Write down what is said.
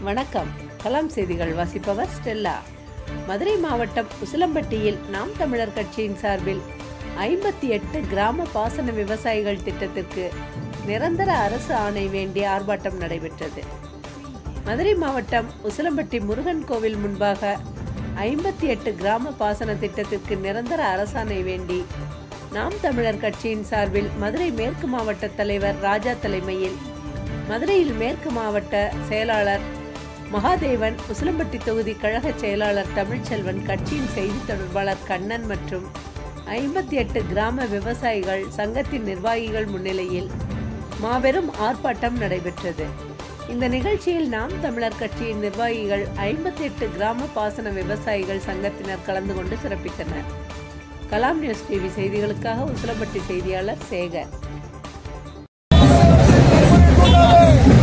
வணக்கம் கலாம் செய்திகள் வாசிப்பவர் ஸ்டெல்லா மதுரை மாவட்டம் உசிலம்பட்டியில் நாம் தமிழர் கட்சியின் சார்பில் ஐம்பத்தி எட்டு கிராம பாசன விவசாயிகள் திட்டத்திற்கு நிரந்தர அரசு ஆணை வேண்டி ஆர்ப்பாட்டம் நடைபெற்றது மதுரை மாவட்டம் உசிலம்பட்டி முருகன் கோவில் முன்பாக ஐம்பத்தி எட்டு கிராம பாசன திட்டத்திற்கு நிரந்தர அரசாணை வேண்டி நாம் தமிழர் கட்சியின் சார்பில் மதுரை மேற்கு மாவட்ட தலைவர் ராஜா தலைமையில் மதுரையில் மேற்கு மாவட்ட செயலாளர் மகாதேவன் உசிலம்பட்டி தொகுதி கழக செயலாளர் தமிழ்ச்செல்வன் கட்சியின் செய்தி தொடர்பாளர் கண்ணன் மற்றும் ஐம்பத்தி எட்டு கிராம விவசாயிகள் சங்கத்தின் நிர்வாகிகள் முன்னிலையில் மாபெரும் ஆர்ப்பாட்டம் நடைபெற்றது இந்த நிகழ்ச்சியில் நாம் தமிழர் கட்சியின் நிர்வாகிகள் ஐம்பத்தி எட்டு கிராம பாசன விவசாயிகள் சங்கத்தினர் கலந்து கொண்டு சிறப்பித்தனர் கலாம் நியூஸ் டிவி செய்திகளுக்காக உசிலம்பட்டி செய்தியாளர் சேகர்